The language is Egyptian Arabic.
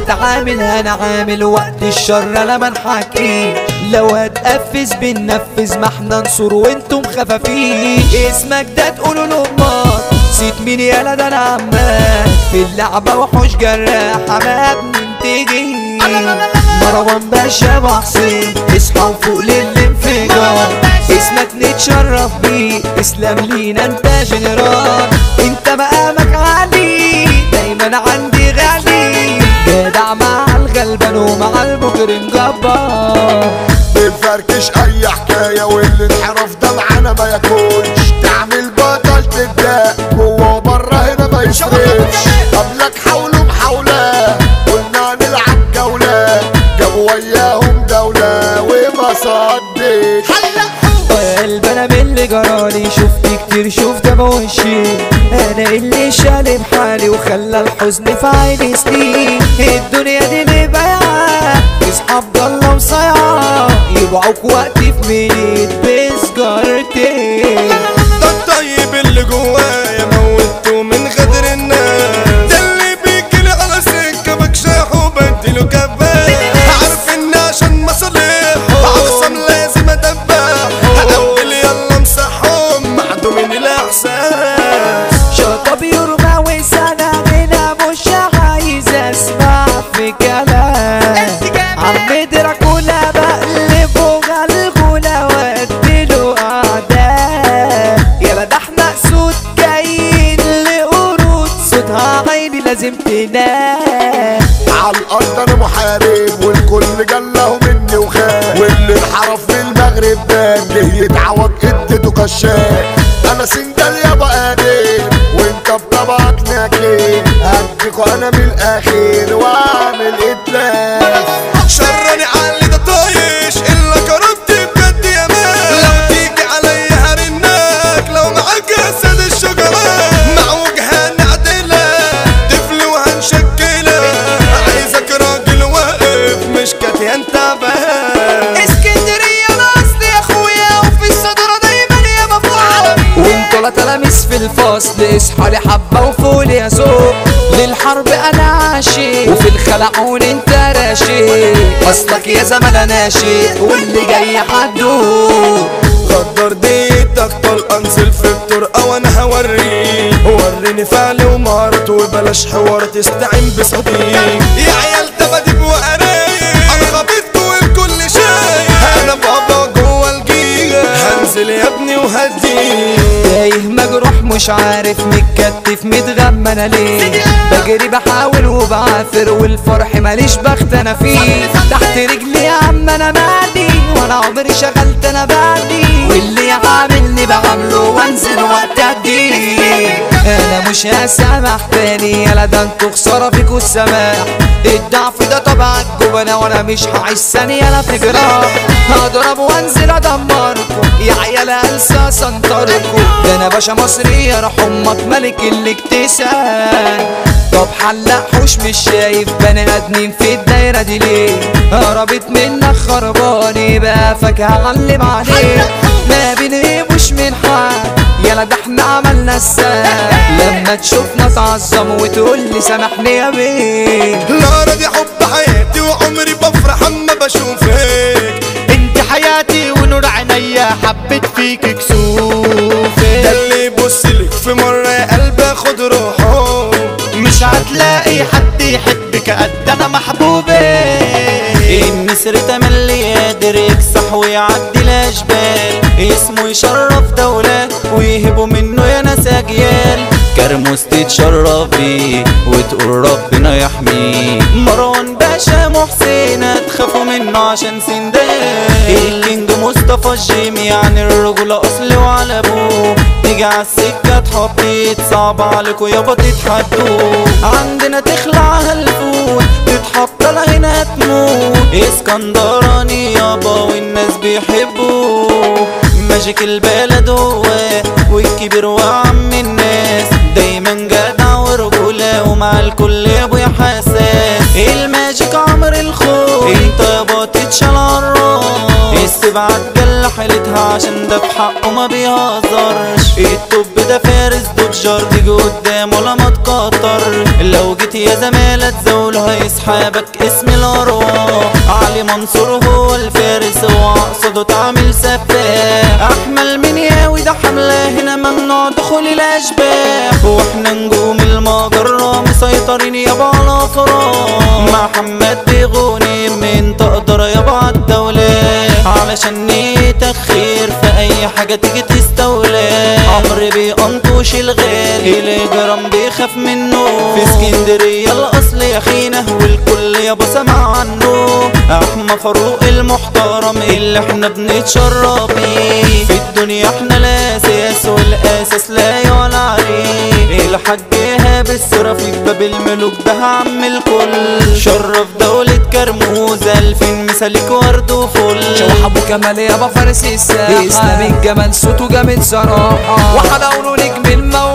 اتعامل انا عامل وقت الشر انا بنحكي لو هتقفز بننفذ ما احنا نصور وانتم خفافيش اسمك ده تقولوا لامك نسيت مين يالا ده انا عمال في اللعبة وحوش جراحة ما بننتجي مروان باشا ابو حسين اصحى وفوق للانفجار اسمك نتشرف بيه اسلام لينا انت جنرال انت مقامك عالي دايما عندي غالي جدع مع الغلبان ومع المجرم جبار بنفركش اي حكاية واللي انحرف ده معانا ما ياكلش تعمل بطل تبدأ جوه وبره هنا ما يصرفش قبلك حاولوا محاولة قلنا نلعب جولة جابوا وياهم دولة وما صدش قلب انا من اللي جرالي شفت كتير شفت بوشي انا اللي شالب حالي وخلى الحزن في عيني سنين الدنيا دي اللي بايعة اصحاب ضلة وصايعة يبيعوك وقت في ميت بسجارتين ده الطيب اللي جوايا موته من غدر الناس ده اللي بيجيلي على سكة بكشاح وبديله كباية عارف ان عشان مصالحه اخصم لازم ادبحه هقبل يلا امسحهم معدومين الاحساس شطب يرمى وسنة هنا مش عايز اسمع في كلام عم دراكولا بقلبه غلغولة واديله اعداء يا ده احنا اسود جايين لقرود صوتها عيني لازم تنام على الارض انا محارب والكل جله مني وخاف واللي انحرف في المغرب بان ليه يتعوج اديته كشاف انا سنجل يا بقادر وانت بطبعك ناكل هديكوا انا من الاخير واعمل اتلاف شرني علي ده طايش الا كرمتي بجد يا مان لو تيجي عليا هرناك لو معاك اسد الشجرة مع وجهة نعدلة طفل وهنشكلها عايزك راجل واقف مش كاتي انت بقى اسكندرية انا اصلي يا اخويا وفي الصدرة دايما يا مفعول وانتوا لا تلاميذ في الفصل اصحى لي حبة وفول يا سوق للحرب انا عاشق وفي الخلعون انت راشق اصلك يا زمن ناشئ واللي جاي حدوق قدر ديتك طلق انزل في الطرقة وانا هوريك وريني فعل ومهارته وبلاش حوار تستعين بصديق يا عيال تباديب وقرايب انا خبيتكوا والكل شايف انا بابا جوه الجيل هنزل يا ابني وهديك تايه مجروح مش عارف متكتف متغمى انا ليه بجري بحاول وبعافر والفرح ماليش بخت انا فيه تحت رجلي يا عم انا مالي وانا عمري شغلت انا بالي واللي عاملني بعمله وانزل وقت اديه انا مش هسامح تاني يلا ده انتوا خساره فيكوا السماح الضعف ده طبع الجبنة وانا مش هعيش ثانية انا في جراح هضرب وانزل ادمركم يا عيال انسى سنطركم ده انا باشا مصري يا روح امك ملك الاكتساب طب حلق حوش مش شايف بني ادمين في الدايرة دي ليه هربت منك خرباني بقى فاكهة علم عليه ما بنهبوش من حد يلا ده احنا عملنا الساب لما تشوفنا تعظم وتقول لي سامحني يا بيه نار دي حب حياتي وعمري بفرح اما بشوفك انت حياتي ونور عينيا حبيت فيك ده كسوفي اللي يبص لك في مرة يا قلبي اخد روحه مش هتلاقي حد يحبك قد انا محبوبي النسر تملي قادر يكسح ويعدي الاشبال اسمه يشرف دولة ويهبوا منه يا ناس اجيال كرموس تتشرف بيه وتقول ربنا يحميه مروان باشا محسن تخافوا منه عشان سندال الكينج مصطفى الجيمي يعني الرجولة اصل وعلى ابوه تيجي عالسكة تحطيت صعب عليكوا يابا تتحدوا عندنا تخلع هالفوت تتحط لها هنا تموت اسكندراني يابا والناس بيحبوه ماجيك البلد هو والكبير وعم الناس دايما جدع ورجولة ومع الكل يا ابويا حساس الماجيك عمر الخوف انت يابا تتشال عالراس السبعة تجل حيلتها عشان ده في حقه ما بيهزرش الطب ده فارس دوجر تيجي قدامه لما تكتر لو جيت يا زمالة زولها يسحبك اسم الأرواح علي منصور هو الفارس وأقصده تعمل سفاح أحمل من ياوي ده حملة هنا ممنوع دخول الأشباح واحنا نجوم المجرة مسيطرين يابا على فراغ محمد بيغني من تقدر يابا عالدولة علشان نتخير في أي حاجة تيجي تستولى عمرو بيقنطوش الغالي الجرام بيخاف منه في اسكندرية الأصل يا خينا والكل يابا سمع عنه أحمى فاروق المحترم اللي احنا بنتشرف بيه في الدنيا احنا الأساس والأساس لا يعلى عليه الحاج إيهاب السرافي باب الملوك ده عم الكل شرف دولة كرموز ألفين مثالك ورد وفل شوح ابو كمال يابا فارس الساحة اسلام الجمال صوته جامد صراحة وحلاوله نجم الموت